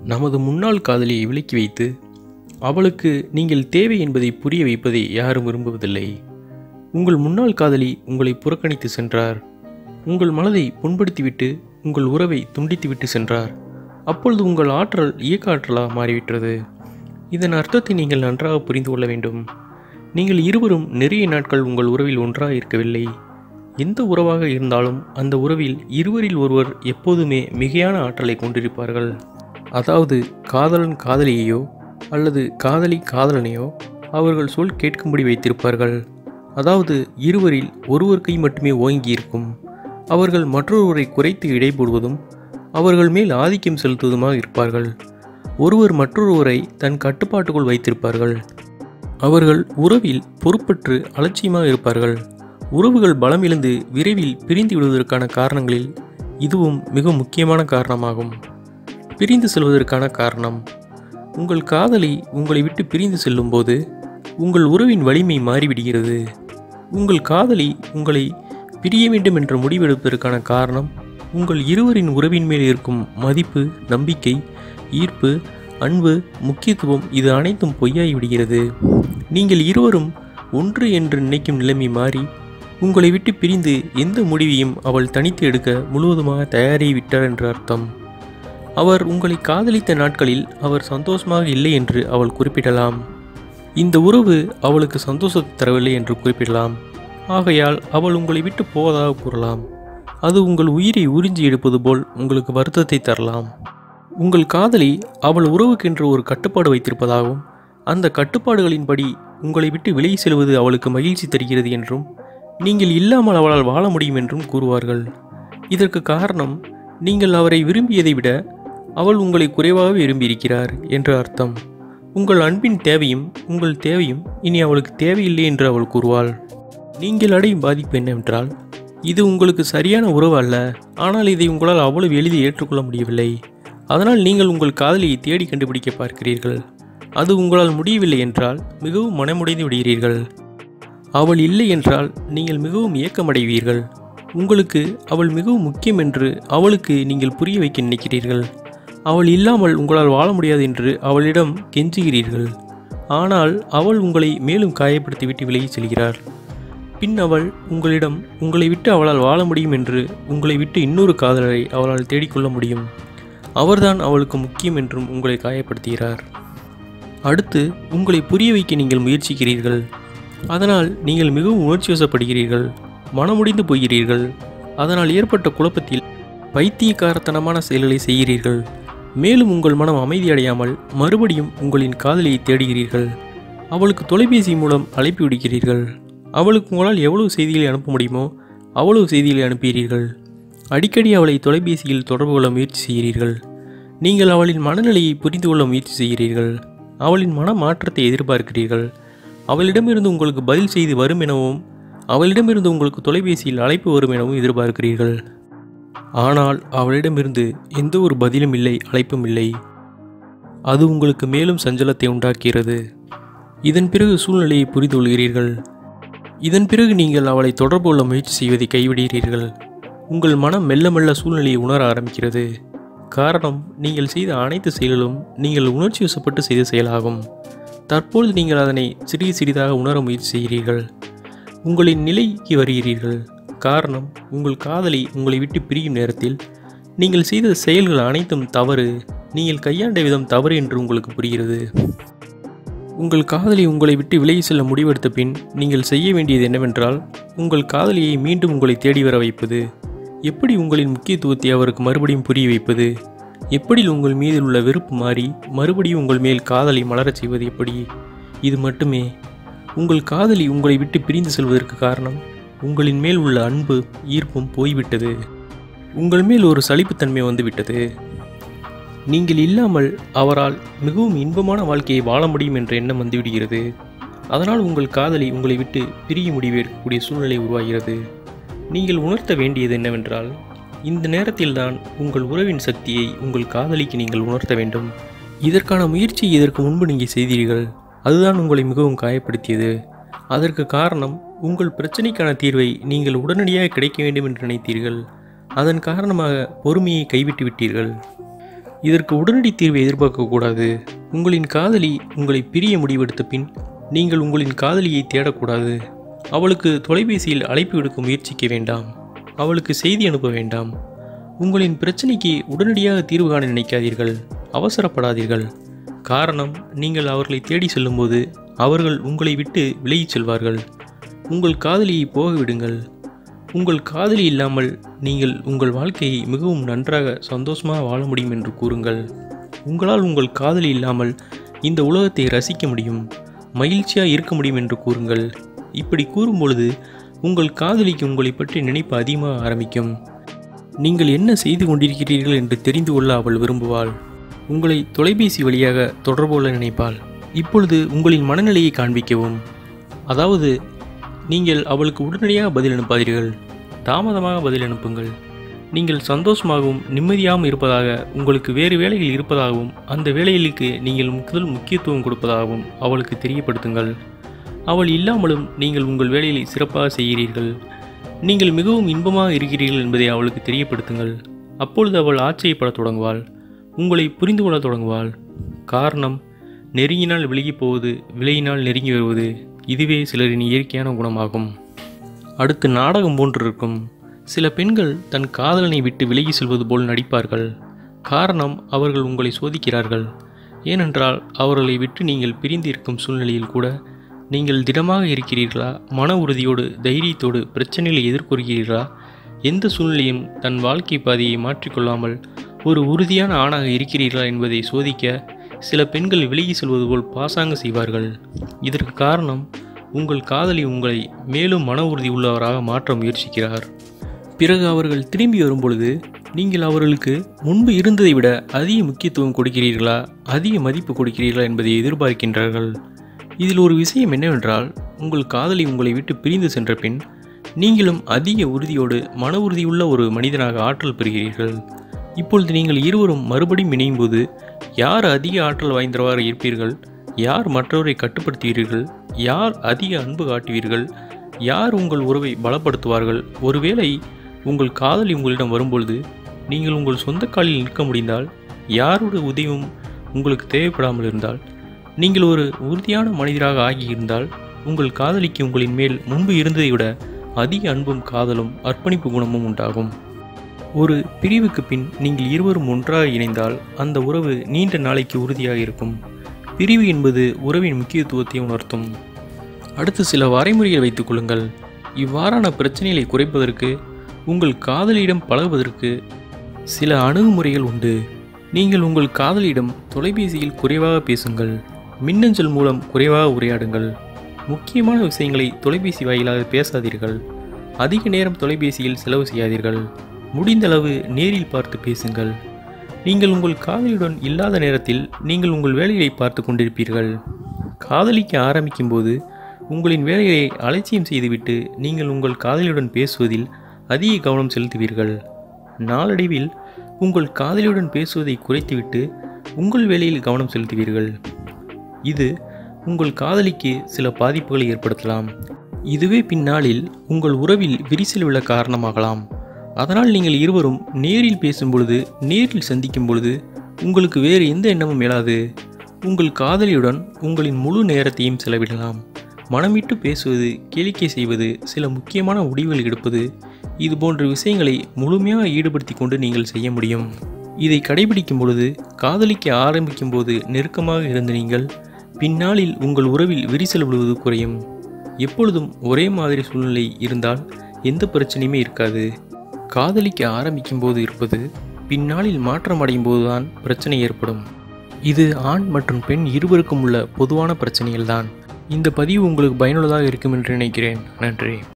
நமது முன்னாள் காதலியை விலக்கி வைத்து அவளுக்கு நீங்கள் தேவை என்பதை புரிய வைப்பதை யாரும் விரும்புவதில்லை உங்கள் முன்னாள் காதலி உங்களை புறக்கணித்து சென்றார் உங்கள் மனதை புண்படுத்திவிட்டு உங்கள் உறவை துண்டித்துவிட்டு சென்றார் அப்பொழுது உங்கள் ஆற்றல் இயக்க ஆற்றலாக மாறிவிட்டது இதன் அர்த்தத்தை நீங்கள் நன்றாக புரிந்து கொள்ள வேண்டும் நீங்கள் இருவரும் நிறைய நாட்கள் உங்கள் உறவில் ஒன்றாக இருக்கவில்லை எந்த உறவாக இருந்தாலும் அந்த உறவில் இருவரில் ஒருவர் எப்போதுமே மிகையான ஆற்றலை கொண்டிருப்பார்கள் அதாவது காதலன் காதலியையோ அல்லது காதலி காதலனையோ அவர்கள் சொல் கேட்கும்படி வைத்திருப்பார்கள் அதாவது இருவரில் ஒருவர் கை மட்டுமே ஓங்கி இருக்கும் அவர்கள் மற்றொருவரை குறைத்து இடைபோடுவதும் அவர்கள் மேல் ஆதிக்கம் செலுத்துவதுமாக இருப்பார்கள் ஒருவர் மற்றொருவரை தன் கட்டுப்பாட்டுக்குள் வைத்திருப்பார்கள் அவர்கள் உறவில் பொறுப்பற்று அலட்சியமாக இருப்பார்கள் உறவுகள் பலமிழந்து விரைவில் பிரிந்து விடுவதற்கான காரணங்களில் இதுவும் மிக முக்கியமான காரணமாகும் பிரிந்து செல்வதற்கான காரணம் உங்கள் காதலி உங்களை விட்டு பிரிந்து செல்லும்போது உங்கள் உறவின் வலிமை மாறிவிடுகிறது உங்கள் காதலி உங்களை பிரிய வேண்டும் என்ற முடிவெடுப்பதற்கான காரணம் உங்கள் இருவரின் உறவின் மேல் இருக்கும் மதிப்பு நம்பிக்கை ஈர்ப்பு அன்பு முக்கியத்துவம் இது அனைத்தும் பொய்யாகி விடுகிறது நீங்கள் இருவரும் ஒன்று என்று நினைக்கும் நிலைமை மாறி உங்களை விட்டு பிரிந்து எந்த முடிவையும் அவள் தனித்து எடுக்க முழுவதுமாக தயாராகி விட்டார் என்று அர்த்தம் அவர் உங்களை காதலித்த நாட்களில் அவர் சந்தோஷமாக இல்லை என்று அவள் குறிப்பிடலாம் இந்த உறவு அவளுக்கு சந்தோஷத்தை தரவில்லை என்று குறிப்பிடலாம் ஆகையால் அவள் உங்களை விட்டு போவதாக கூறலாம் அது உங்கள் உயிரை உறிஞ்சி எடுப்பது போல் உங்களுக்கு வருத்தத்தை தரலாம் உங்கள் காதலி அவள் உறவுக்கென்று ஒரு கட்டுப்பாடு வைத்திருப்பதாகவும் அந்த கட்டுப்பாடுகளின்படி உங்களை விட்டு விலகி செல்வது அவளுக்கு மகிழ்ச்சி தருகிறது என்றும் நீங்கள் இல்லாமல் அவளால் வாழ முடியும் என்றும் கூறுவார்கள் இதற்கு காரணம் நீங்கள் அவரை விரும்பியதை விட அவள் உங்களை குறைவாக விரும்பியிருக்கிறார் என்று அர்த்தம் உங்கள் அன்பின் தேவையும் உங்கள் தேவையும் இனி அவளுக்கு தேவையில்லை என்று அவள் கூறுவாள் நீங்கள் அடையும் பாதிப்பு என்னவென்றால் இது உங்களுக்கு சரியான உறவு அல்ல ஆனால் இதை உங்களால் அவ்வளவு எளிதில் ஏற்றுக்கொள்ள முடியவில்லை அதனால் நீங்கள் உங்கள் காதலியை தேடி கண்டுபிடிக்க பார்க்கிறீர்கள் அது உங்களால் முடியவில்லை என்றால் மிகவும் மனமுடைந்து விடுகிறீர்கள் அவள் இல்லை என்றால் நீங்கள் மிகவும் ஏக்கமடைவீர்கள் உங்களுக்கு அவள் மிகவும் முக்கியம் என்று அவளுக்கு நீங்கள் புரிய வைக்க நினைக்கிறீர்கள் அவள் இல்லாமல் உங்களால் வாழ முடியாது என்று அவளிடம் கெஞ்சுகிறீர்கள் ஆனால் அவள் உங்களை மேலும் காயப்படுத்திவிட்டு விலகிச் செல்கிறார் பின் அவள் உங்களிடம் உங்களை விட்டு அவளால் வாழ முடியும் என்று உங்களை விட்டு இன்னொரு காதலரை அவளால் தேடிக்கொள்ள முடியும் அவர்தான் அவளுக்கு முக்கியம் என்றும் உங்களை காயப்படுத்துகிறார் அடுத்து உங்களை புரிய வைக்க நீங்கள் முயற்சிக்கிறீர்கள் அதனால் நீங்கள் மிகவும் உணர்ச்சி வசப்படுகிறீர்கள் மனமுடிந்து போகிறீர்கள் அதனால் ஏற்பட்ட குழப்பத்தில் பைத்தியக்காரத்தனமான செயல்களை செய்கிறீர்கள் மேலும் உங்கள் மனம் அமைதியடையாமல் மறுபடியும் உங்களின் காதலியை தேடுகிறீர்கள் அவளுக்கு தொலைபேசி மூலம் அழைப்பு விடுக்கிறீர்கள் அவளுக்கு உங்களால் எவ்வளவு செய்திகளை அனுப்ப முடியுமோ அவ்வளவு செய்திகளை அனுப்புகிறீர்கள் அடிக்கடி அவளை தொலைபேசியில் தொடர்பு கொள்ள முயற்சி செய்கிறீர்கள் நீங்கள் அவளின் மனநிலையை புரிந்து கொள்ள முயற்சி செய்கிறீர்கள் அவளின் மன மாற்றத்தை எதிர்பார்க்கிறீர்கள் அவளிடமிருந்து உங்களுக்கு பதில் செய்தி வரும் எனவும் அவளிடமிருந்து உங்களுக்கு தொலைபேசியில் அழைப்பு வரும் எனவும் எதிர்பார்க்கிறீர்கள் ஆனால் அவளிடமிருந்து எந்த ஒரு பதிலும் இல்லை அழைப்பும் இல்லை அது உங்களுக்கு மேலும் சஞ்சலத்தை உண்டாக்குகிறது இதன் பிறகு சூழ்நிலையை புரிந்து கொள்கிறீர்கள் இதன் பிறகு நீங்கள் அவளை தொடர்பு கொள்ள முயற்சி செய்வதை கைவிடுகிறீர்கள் உங்கள் மனம் மெல்ல மெல்ல சூழ்நிலையை உணர ஆரம்பிக்கிறது காரணம் நீங்கள் செய்த அனைத்து செயல்களும் நீங்கள் உணர்ச்சி வசப்பட்டு செய்த செயலாகும் தற்பொழுது நீங்கள் அதனை சிறிய சிறிதாக உணர முயற்சி செய்கிறீர்கள் உங்களின் நிலைக்கு வருகிறீர்கள் காரணம் உங்கள் காதலி உங்களை விட்டு பிரியும் நேரத்தில் நீங்கள் செய்த செயல்கள் அனைத்தும் தவறு நீங்கள் கையாண்ட விதம் தவறு என்று உங்களுக்கு புரிகிறது உங்கள் காதலி உங்களை விட்டு விலகி செல்ல முடிவெடுத்த பின் நீங்கள் செய்ய வேண்டியது என்னவென்றால் உங்கள் காதலியை மீண்டும் உங்களை தேடி வர வைப்பது எப்படி உங்களின் முக்கியத்துவத்தை அவருக்கு மறுபடியும் புரிய வைப்பது எப்படி உங்கள் மீது உள்ள வெறுப்பு மாறி மறுபடியும் உங்கள் மேல் காதலை மலரச் செய்வது எப்படி இது மட்டுமே உங்கள் காதலி உங்களை விட்டு பிரிந்து செல்வதற்கு காரணம் உங்களின் மேல் உள்ள அன்பு ஈர்ப்பும் போய்விட்டது உங்கள் மேல் ஒரு சலிப்புத்தன்மை வந்துவிட்டது நீங்கள் இல்லாமல் அவரால் மிகவும் இன்பமான வாழ்க்கையை வாழ முடியும் என்ற எண்ணம் வந்துவிடுகிறது அதனால் உங்கள் காதலி உங்களை விட்டு பிரிய முடிவு எடுக்கக்கூடிய சூழ்நிலை உருவாகிறது நீங்கள் உணர்த்த வேண்டியது என்னவென்றால் இந்த நேரத்தில்தான் உங்கள் உறவின் சக்தியை உங்கள் காதலிக்கு நீங்கள் உணர்த்த வேண்டும் இதற்கான முயற்சி இதற்கு முன்பு நீங்கள் செய்தீர்கள் அதுதான் உங்களை மிகவும் காயப்படுத்தியது அதற்கு காரணம் உங்கள் பிரச்சனைக்கான தீர்வை நீங்கள் உடனடியாக கிடைக்க வேண்டும் என்று நினைத்தீர்கள் அதன் காரணமாக பொறுமையை கைவிட்டு விட்டீர்கள் இதற்கு உடனடி தீர்வை எதிர்பார்க்கக்கூடாது உங்களின் காதலி உங்களை பிரிய முடிவெடுத்த பின் நீங்கள் உங்களின் காதலியை தேடக்கூடாது அவளுக்கு தொலைபேசியில் அழைப்பு விடுக்க முயற்சிக்க வேண்டாம் அவளுக்கு செய்தி அனுப்ப வேண்டாம் உங்களின் பிரச்சனைக்கு உடனடியாக தீர்வு காண நினைக்காதீர்கள் அவசரப்படாதீர்கள் காரணம் நீங்கள் அவர்களை தேடி செல்லும்போது அவர்கள் உங்களை விட்டு விலகிச் செல்வார்கள் உங்கள் காதலியை போக விடுங்கள் உங்கள் காதலி இல்லாமல் நீங்கள் உங்கள் வாழ்க்கையை மிகவும் நன்றாக சந்தோஷமாக வாழ முடியும் என்று கூறுங்கள் உங்களால் உங்கள் காதலி இல்லாமல் இந்த உலகத்தை ரசிக்க முடியும் மகிழ்ச்சியாக இருக்க முடியும் என்று கூறுங்கள் இப்படி கூறும்பொழுது உங்கள் காதலிக்கு உங்களை பற்றி நினைப்பு அதிகமாக ஆரம்பிக்கும் நீங்கள் என்ன செய்து கொண்டிருக்கிறீர்கள் என்று தெரிந்து கொள்ள அவள் விரும்புவாள் உங்களை தொலைபேசி வழியாக தொடர்பு கொள்ள நினைப்பாள் இப்பொழுது உங்களின் மனநிலையை காண்பிக்கவும் அதாவது நீங்கள் அவளுக்கு உடனடியாக பதில் அனுப்பாதீர்கள் தாமதமாக பதில் அனுப்புங்கள் நீங்கள் சந்தோஷமாகவும் நிம்மதியாகவும் இருப்பதாக உங்களுக்கு வேறு வேலைகள் இருப்பதாகவும் அந்த வேலைகளுக்கு நீங்கள் முதல் முக்கியத்துவம் கொடுப்பதாகவும் அவளுக்கு தெரியப்படுத்துங்கள் அவள் இல்லாமலும் நீங்கள் உங்கள் வேலையை சிறப்பாக செய்கிறீர்கள் நீங்கள் மிகவும் இன்பமாக இருக்கிறீர்கள் என்பதை அவளுக்கு தெரியப்படுத்துங்கள் அப்பொழுது அவள் ஆச்சரியப்படத் தொடங்குவாள் உங்களை புரிந்து கொள்ளத் தொடங்குவாள் காரணம் நெருங்கினால் விலகி போவது விலகினால் நெருங்கி வருவது இதுவே சிலரின் இயற்கையான குணமாகும் அடுத்து நாடகம் போன்றிருக்கும் சில பெண்கள் தன் காதலனை விட்டு விலகி செல்வது போல் நடிப்பார்கள் காரணம் அவர்கள் உங்களை சோதிக்கிறார்கள் ஏனென்றால் அவர்களை விட்டு நீங்கள் பிரிந்து இருக்கும் சூழ்நிலையில் கூட நீங்கள் திடமாக இருக்கிறீர்களா மன உறுதியோடு தைரியத்தோடு பிரச்சனைகளை எதிர்கொள்கிறீர்களா எந்த சூழ்நிலையும் தன் வாழ்க்கை பாதையை மாற்றிக்கொள்ளாமல் ஒரு உறுதியான ஆணாக இருக்கிறீர்களா என்பதை சோதிக்க சில பெண்கள் விலகி செல்வது போல் பாசாங்க செய்வார்கள் இதற்கு காரணம் உங்கள் காதலி உங்களை மேலும் மன உறுதி உள்ளவராக மாற்ற முயற்சிக்கிறார் பிறகு அவர்கள் திரும்பி வரும்பொழுது நீங்கள் அவர்களுக்கு முன்பு இருந்ததை விட அதிக முக்கியத்துவம் கொடுக்கிறீர்களா அதிக மதிப்பு கொடுக்கிறீர்களா என்பதை எதிர்பார்க்கின்றார்கள் இதில் ஒரு விஷயம் என்னவென்றால் உங்கள் காதலி உங்களை விட்டு பிரிந்து சென்ற பின் நீங்களும் அதிக உறுதியோடு மன உறுதியுள்ள ஒரு மனிதனாக ஆற்றல் பெறுகிறீர்கள் இப்பொழுது நீங்கள் இருவரும் மறுபடியும் இணையும் போது யார் அதிக ஆற்றல் வாய்ந்தவாறு இருப்பீர்கள் யார் மற்றவரை கட்டுப்படுத்துவீர்கள் யார் அதிக அன்பு காட்டுவீர்கள் யார் உங்கள் உறவை பலப்படுத்துவார்கள் ஒருவேளை உங்கள் காதலி உங்களிடம் வரும்பொழுது நீங்கள் உங்கள் சொந்த காலில் நிற்க முடிந்தால் யாரோட உதவியும் உங்களுக்கு தேவைப்படாமல் இருந்தால் நீங்கள் ஒரு உறுதியான மனிதராக ஆகியிருந்தால் உங்கள் காதலிக்கு உங்களின் மேல் முன்பு இருந்ததை விட அதிக அன்பும் காதலும் அர்ப்பணிப்பு குணமும் உண்டாகும் ஒரு பிரிவுக்கு பின் நீங்கள் இருவரும் ஒன்றாக இணைந்தால் அந்த உறவு நீண்ட நாளைக்கு உறுதியாக இருக்கும் பிரிவு என்பது உறவின் முக்கியத்துவத்தை உணர்த்தும் அடுத்து சில வரைமுறைகள் வைத்துக் கொள்ளுங்கள் இவ்வாறான பிரச்சனைகளை குறைப்பதற்கு உங்கள் காதலியிடம் பழகுவதற்கு சில அணுகுமுறைகள் உண்டு நீங்கள் உங்கள் காதலியிடம் தொலைபேசியில் குறைவாக பேசுங்கள் மின்னஞ்சல் மூலம் குறைவாக உரையாடுங்கள் முக்கியமான விஷயங்களை தொலைபேசி வாயிலாக பேசாதீர்கள் அதிக நேரம் தொலைபேசியில் செலவு செய்யாதீர்கள் முடிந்தளவு நேரில் பார்த்து பேசுங்கள் நீங்கள் உங்கள் காதலியுடன் இல்லாத நேரத்தில் நீங்கள் உங்கள் வேலையை பார்த்து கொண்டிருப்பீர்கள் காதலிக்க ஆரம்பிக்கும்போது உங்களின் வேலையை அலட்சியம் செய்துவிட்டு நீங்கள் உங்கள் காதலியுடன் பேசுவதில் அதிக கவனம் செலுத்துவீர்கள் நாளடைவில் உங்கள் காதலியுடன் பேசுவதை குறைத்துவிட்டு உங்கள் வேலையில் கவனம் செலுத்துவீர்கள் இது உங்கள் காதலிக்கு சில பாதிப்புகளை ஏற்படுத்தலாம் இதுவே பின்னாளில் உங்கள் உறவில் விரிசல் விழ காரணமாகலாம் அதனால் நீங்கள் இருவரும் நேரில் பேசும் பொழுது நேரில் சந்திக்கும் பொழுது உங்களுக்கு வேறு எந்த எண்ணமும் எழாது உங்கள் காதலியுடன் உங்களின் முழு நேரத்தையும் செலவிடலாம் மனமிட்டு பேசுவது கேளிக்கை செய்வது சில முக்கியமான முடிவுகள் எடுப்பது இது போன்ற விஷயங்களை முழுமையாக ஈடுபடுத்தி கொண்டு நீங்கள் செய்ய முடியும் இதை கடைபிடிக்கும் பொழுது காதலிக்க ஆரம்பிக்கும் போது நெருக்கமாக இருந்த நீங்கள் பின்னாளில் உங்கள் உறவில் விரிசல் விழுவது குறையும் எப்பொழுதும் ஒரே மாதிரி சூழ்நிலை இருந்தால் எந்த பிரச்சனையுமே இருக்காது காதலிக்க ஆரம்பிக்கும் போது இருப்பது பின்னாளில் மாற்றம் அடையும் போதுதான் பிரச்சனை ஏற்படும் இது ஆண் மற்றும் பெண் இருவருக்கும் உள்ள பொதுவான பிரச்சனைகள்தான் இந்த பதிவு உங்களுக்கு பயனுள்ளதாக இருக்கும் என்று நினைக்கிறேன் நன்றி